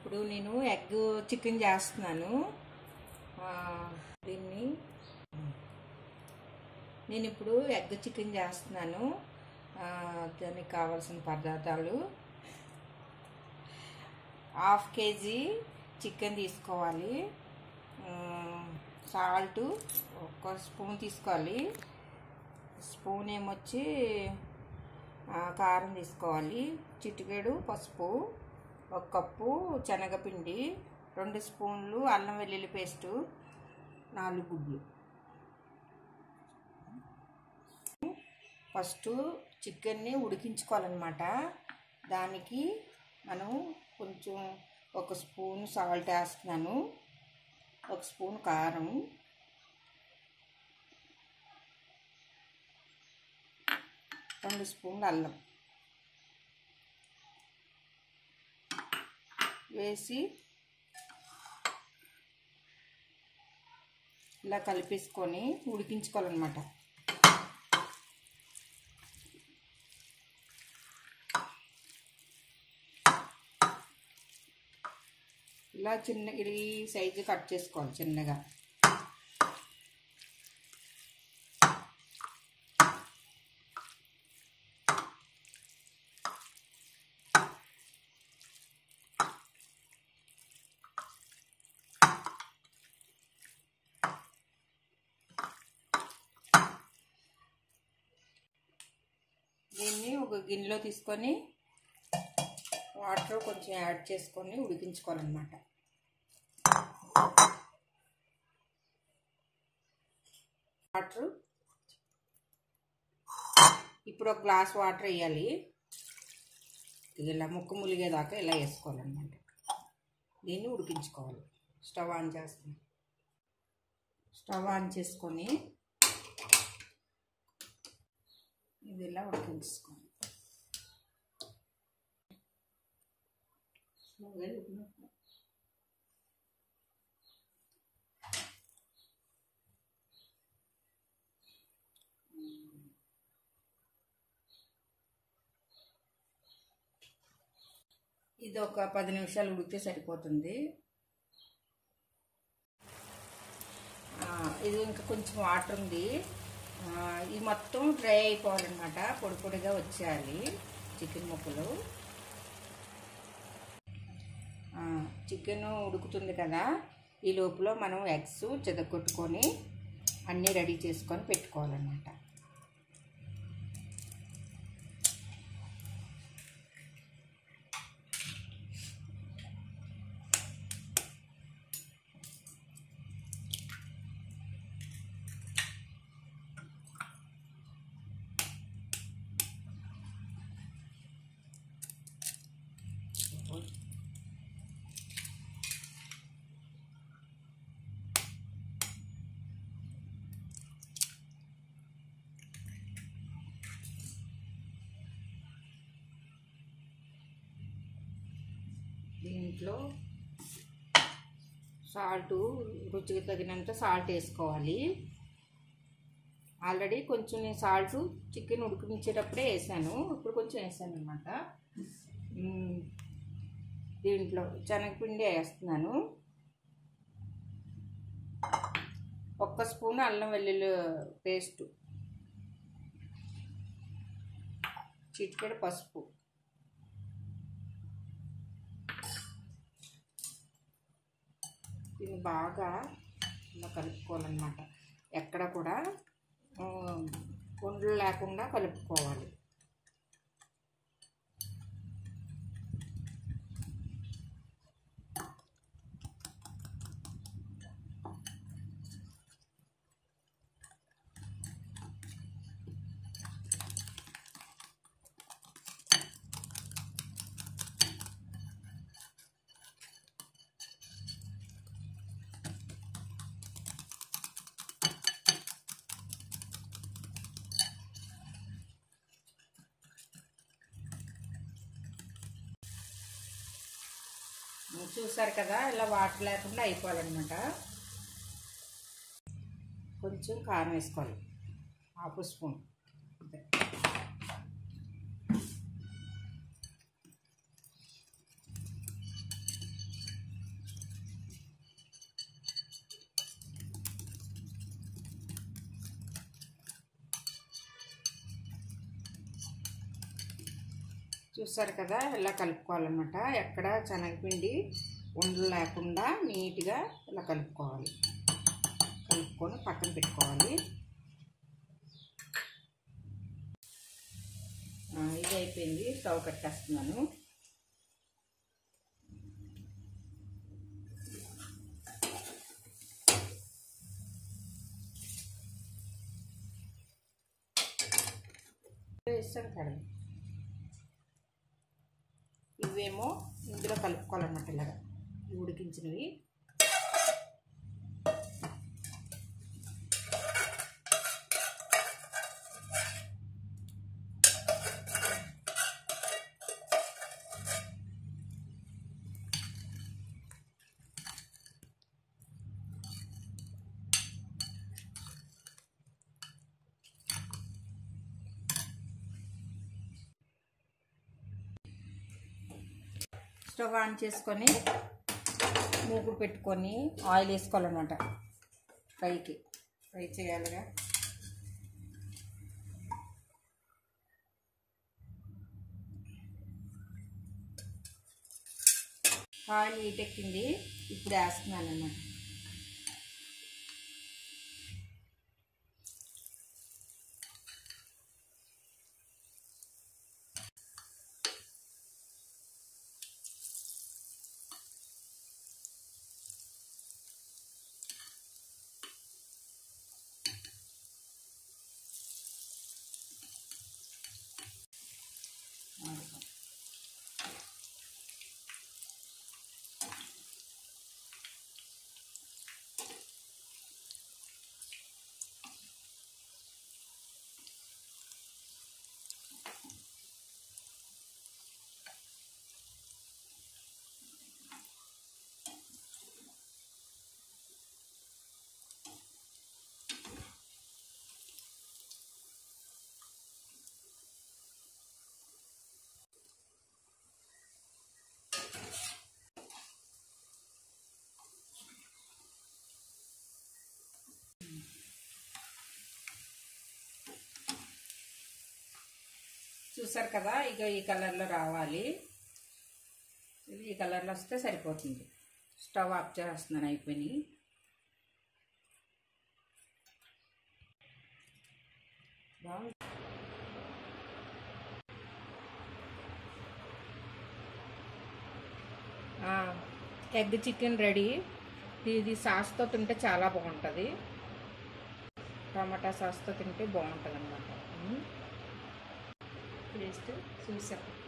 ఇప్పుడు నేను egg chicken చేస్తున్నాను ఆ, దీన్ని నేను ఇప్పుడు ఎగ్ చికెన్ చేస్తున్నాను ఆ, దానికి కావాల్సిన పదార్థాలు హాఫ్ కేజీ చికెన్ తీసుకోవాలి సాల్ట్ ఒక స్పూన్ తీసుకోవాలి స్పూన్ ఏమొచ్చి ఆ, కారం తీసుకోవాలి చిటికెడు పసుపు ఒక కప్పు శనగపిండి రెండు స్పూన్లు అల్లం వెల్లుల్లి పేస్టు నాలుగు గుడ్లు ఫస్ట్ చికెన్ని ఉడికించుకోవాలన్నమాట దానికి మనం కొంచెం ఒక స్పూన్ సాల్ట్ వేస్తున్నాను ఒక స్పూన్ కారం రెండు స్పూన్లు అల్లం వేసి ఇలా కలిపేసుకొని ఉడికించుకోవాలన్నమాట ఇలా చిన్న ఇది సైజు కట్ చేసుకోవాలి చిన్నగా దీన్ని ఒక గిన్నెలో తీసుకొని వాటర్ కొంచెం యాడ్ చేసుకొని ఉడికించుకోవాలన్నమాట వాటర్ ఇప్పుడు ఒక గ్లాస్ వాటర్ వేయాలి ఇలా ముక్కు ములిగేదాకా ఇలా వేసుకోవాలన్నమాట దీన్ని ఉడికించుకోవాలి స్టవ్ ఆన్ చేస్తాం స్టవ్ ఆన్ చేసుకొని ఇది ఇలా ఉడికించుకోవాలి స్లోగా ఉడికినప్పుడు ఇది ఒక పది నిమిషాలు ఉడికితే సరిపోతుంది ఆ, ఇది ఇంకా కొంచెం వాటర్ ఉంది ఆ, ఇది మొత్తం డ్రై అయిపోవాలన్నమాట పొడి పొడిగా వచ్చేయాలి చికెన్ ముక్కలు ఆ, చికెన్ ఉడుకుతుంది కదా ఈ లోపల మనం ఎగ్స్ చెదగొట్టుకొని అన్నీ రెడీ చేసుకొని పెట్టుకోవాలన్నమాట దీంట్లో సాల్ట్ రుచికి తగినంత సాల్ట్ వేసుకోవాలి ఆల్రెడీ కొంచెం నేను సాల్ట్ చికెన్ ఉడికించేటప్పుడే వేసాను ఇప్పుడు కొంచెం వేసాను అనమాట దీంట్లో శనగపిండి వేస్తున్నాను ఒక్క స్పూన్ అల్లం వెల్లుల్లి పేస్ట్ చిటికెడు పసుపు దీన్ని బాగా ఇలా కలుపుకోవాలన్నమాట ఎక్కడ కూడా ఆ, ఉండలు లేకుండా కలుపుకోవాలి చూసారు కదా ఇలా వాటర్ లేకుండా అయిపోవాలన్నమాట కొంచెం కారం వేసుకోవాలి హాఫ్ స్పూన్ అంతే. చూసారు కదా ఇలా కలుపుకోవాలన్నమాట ఎక్కడ శనగపిండి ఉండలు లేకుండా నీట్గా ఇలా కలుపుకోవాలి కలుపుకొని పక్కన పెట్టుకోవాలి ఆ, ఇది అయిపోయింది స్టవ్ కట్టేస్తున్నాను వేస్తాను కడగ ఇవేమో ఇందులో కలుపుకోవాలన్నమాట ఇలాగా ఇవి ఉడికించినవి స్టవ్ ఆన్ చేసుకొని మూకుడు పెట్టుకొని ఆయిల్ వేసుకోవాలన్నమాట ఫ్రైకి ఫ్రై చేయాలిగా ఆయిల్ హీట్ ఎక్కింది ఇప్పుడు వేస్తున్నాను అన్నమాట చూసారు కదా ఇక ఈ కలర్లో రావాలి ఇది ఈ కలర్లో వస్తే సరిపోతుంది స్టవ్ ఆఫ్ చేస్తున్నాను అయిపోయినాయి బాగుంది ఎగ్ చికెన్ రెడీ ఇది సాస్తో తింటే చాలా బాగుంటుంది టమాటా సాస్తో తింటే బాగుంటుంది అనమాట టేస్ట్ చూసాం